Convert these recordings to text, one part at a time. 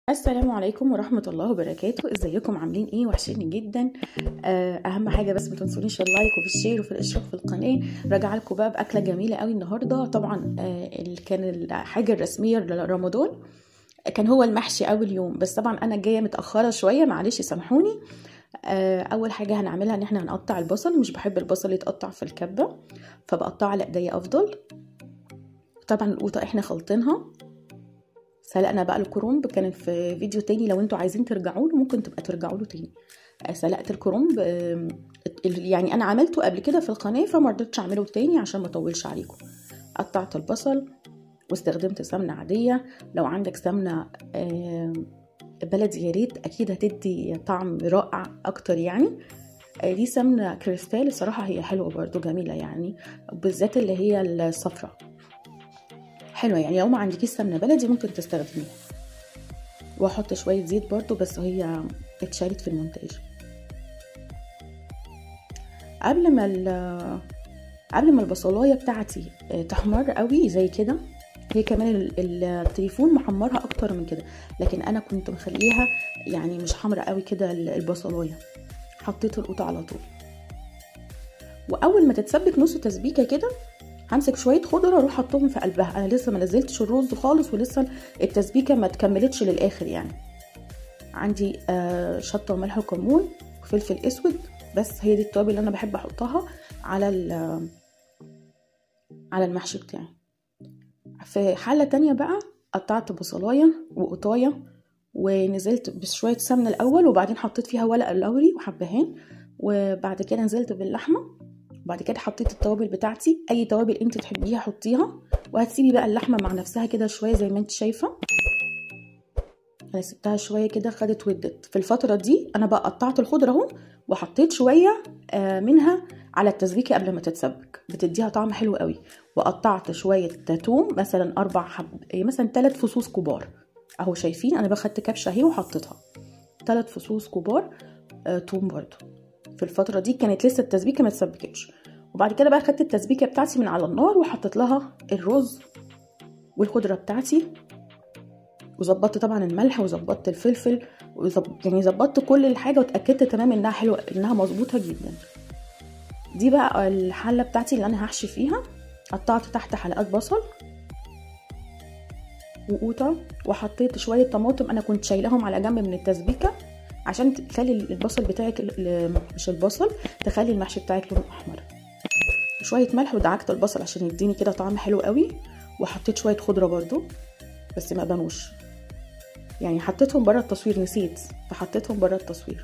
السلام عليكم ورحمة الله وبركاته ازيكم عاملين ايه وحشيني جدا آه، اهم حاجة بس ما تنسونيش اللايك وفي الشير وفي الاشتراك في القناة راجعة لكم بقى باكلة جميلة قوي النهاردة طبعا آه، اللي كان الحاجة الرسمية لرمضان كان هو المحشي اول يوم بس طبعا انا جاية متأخرة شوية معلش سامحوني آه، اول حاجة هنعملها ان احنا هنقطع البصل مش بحب البصل يتقطع في الكبة فبقطعه على ايديا افضل طبعا القوطة احنا خلطينها سلقنا بقى الكرنب كانت في فيديو تاني لو انتوا عايزين ترجعوا له ممكن تبقى ترجعوا له تاني سلقت الكرنب يعني انا عملته قبل كده في القناه فما رضيتش اعمله تاني عشان ما اطولش عليكم قطعت البصل واستخدمت سمنه عاديه لو عندك سمنه بلدي يا ريت اكيد هتدي طعم رائع اكتر يعني دي سمنه كريستال الصراحه هي حلوه برضو جميله يعني بالذات اللي هي الصفراء حلوه يعني لو ما عندكيش سمنه بلدي ممكن تستخدميها واحط شويه زيت برضو بس هي اتشالت في المونتاج قبل ما قبل ما البصلايه بتاعتي تحمر قوي زي كده هي كمان التليفون محمرها اكتر من كده لكن انا كنت مخليها يعني مش حمرا قوي كده البصلايه حطيت القوطه على طول واول ما تتسبك نص تسبيكه كده همسك شويه خضره اروح احطهم في قلبها انا لسه ما نزلتش الرز خالص ولسه التسبيكه ما تكملتش للاخر يعني عندي آه شطه وملح وكمون وفلفل اسود بس هي دي التوابل اللي انا بحب احطها على على المحشي بتاعي في حله تانية بقى قطعت بصلايه وقطايه ونزلت بشويه سمنه الاول وبعدين حطيت فيها ورق اللوري وحبهان وبعد كده نزلت باللحمه وبعد كده حطيت التوابل بتاعتي اي توابل انت تحبيها حطيها وهتسيبي بقى اللحمه مع نفسها كده شويه زي ما انت شايفه انا سبتها شويه كده خدت ودت في الفتره دي انا بقى قطعت الخضره اهو وحطيت شويه منها على التسبيكه قبل ما تتسبك بتديها طعم حلو قوي وقطعت شويه توم مثلا اربع حب مثلا ثلاث فصوص كبار اهو شايفين انا باخدت كبشه اهي وحطيتها ثلاث فصوص كبار آه توم برضو في الفتره دي كانت لسه التسبيكه ما اتسبكتش وبعد كده بقى خدت التسبيكه بتاعتي من على النار وحطيت لها الرز والخضره بتاعتي وظبطت طبعا الملح وظبطت الفلفل وزب... يعني ظبطت كل الحاجه واتاكدت تمام انها حلوه انها مظبوطه جدا دي بقى الحله بتاعتي اللي انا هحشي فيها قطعت تحت حلقات بصل وقوطه وحطيت شويه طماطم انا كنت شايلاهم على جنب من التسبيكه عشان تخلي البصل بتاعك مش البصل تخلي المحشي بتاعك لونه احمر شويه ملح ودعكت البصل عشان يديني كده طعم حلو قوي وحطيت شويه خضره برضو بس ما بانوش يعني حطيتهم بره التصوير نسيت فحطيتهم بره التصوير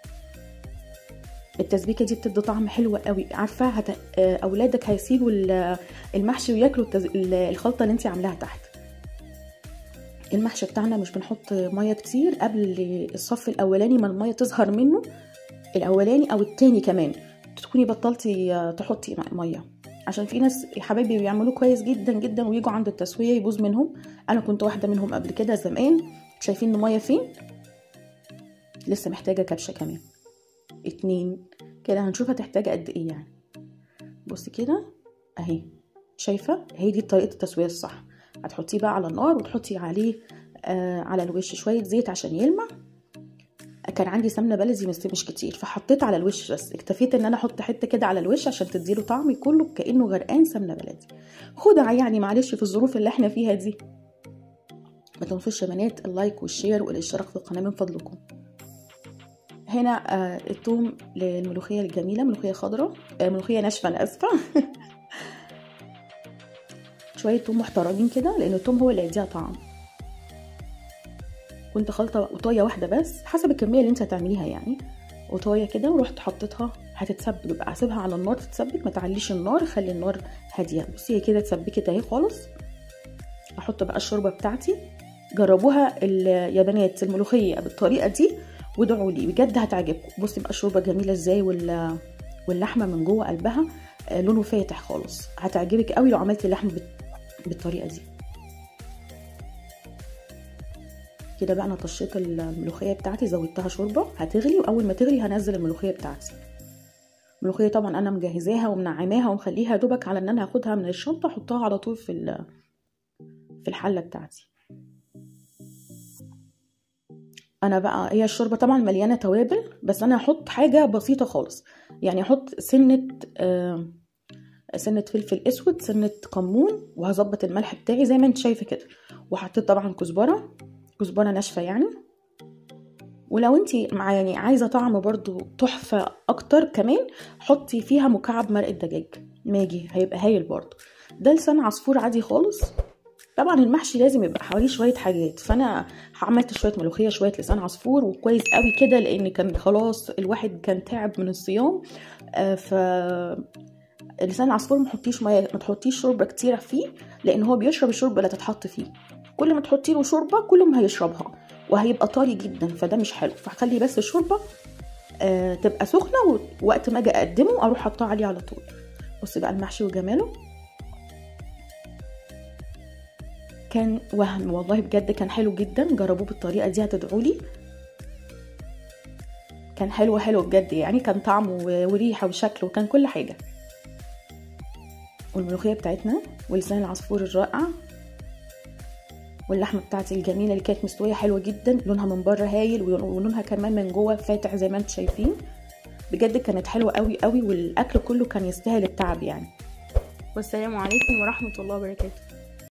التسبيكه دي بتدي طعم حلو قوي عارفه هت... اولادك هيسيبوا المحشي وياكلوا التز... الخلطه اللي انت عاملاها تحت المحشي بتاعنا مش بنحط ميه كتير قبل الصف الاولاني ما الميه تظهر منه الاولاني او التاني كمان تكوني بطلتي تحطي ميه عشان في ناس حبايبي بيعملوه كويس جدا جدا ويجوا عند التسويه يبوظ منهم انا كنت واحده منهم قبل كده زمان شايفين الميه فين لسه محتاجه كبشه كمان اتنين كده هنشوف هتحتاج قد ايه يعني بصي كده اهي شايفه هي دي طريقه التسويه الصح هتحطيه بقى على النار وتحطي عليه آه على الوش شويه زيت عشان يلمع كان عندي سمنه بلدي بس مش كتير فحطيت على الوش بس اكتفيت ان انا احط حته كده على الوش عشان تديله طعم كله كانه غرقان سمنه بلدي خدعه يعني معلش في الظروف اللي احنا فيها دي ما تنسوش يا بنات اللايك والشير والاشتراك في القناه من فضلكم هنا آه الثوم للملوخيه الجميله ملوخيه خضراء آه ملوخيه ناشفه انا اسفه شويه ثوم محترمين كده لان الثوم هو اللي يديها طعم كنت خلطه قطايه واحده بس حسب الكميه اللي انت هتعمليها يعني قطايه كده ورحت حطيتها هتتسبك بقى اسيبها على النار تتسبك ما تعليش النار خلي النار هاديه بصي هي كده اتسبكت اهي خالص احط بقى الشوربه بتاعتي جربوها يا بنات الملوخيه بالطريقه دي وادعوا لي بجد هتعجبكم بصي بقى الشوربه جميله ازاي وال واللحمه من جوه قلبها لونه فاتح خالص هتعجبك قوي لو عملتي اللحمه بالطريقه دي كده بقى انا طشيت الملوخيه بتاعتي زودتها شوربه هتغلي واول ما تغلي هنزل الملوخيه بتاعتي الملوخيه طبعا انا مجهزاها ومنعماها ومخليها دوبك على ان انا هاخدها من الشنطه احطها على طول في في الحله بتاعتي انا بقى هي الشوربه طبعا مليانه توابل بس انا هحط حاجه بسيطه خالص يعني احط سنه آه سنه فلفل اسود سنه كمون وهظبط الملح بتاعي زي ما انت شايفه كده وحطيت طبعا كزبره كزبره ناشفه يعني ولو انت مع يعني عايزه طعم برضو تحفه اكتر كمان حطي فيها مكعب مرقه دجاج ماجي هيبقى هايل برضو ده لسان عصفور عادي خالص طبعا المحشي لازم يبقى حواليه شويه حاجات فانا عملت شويه ملوخيه شويه لسان عصفور وكويس قوي كده لان كان خلاص الواحد كان تعب من الصيام آه ف لسان العصفور ما تحطيش ميه ما تحطيش شوربه كتيره فيه لان هو بيشرب الشوربه اللي تتحط فيه كل ما تحطي له شوربه كل ما هيشربها وهيبقى طري جدا فده مش حلو فخلي بس الشوربه آه تبقى سخنه ووقت ما اجي اقدمه اروح احطها عليه على طول بصي بقى المحشي وجماله كان وهم والله بجد كان حلو جدا جربوه بالطريقه دي هتدعوا لي كان حلو حلو بجد يعني كان طعمه وريحه وشكل وكان كل حاجه والملوخيه بتاعتنا ولسان العصفور الرائع واللحمه بتاعتي الجميله اللي كانت مستويه حلوه جدا لونها من بره هايل ولونها كمان من جوه فاتح زي ما انتم شايفين بجد كانت حلوه قوي قوي والاكل كله كان يستاهل التعب يعني والسلام عليكم ورحمه الله وبركاته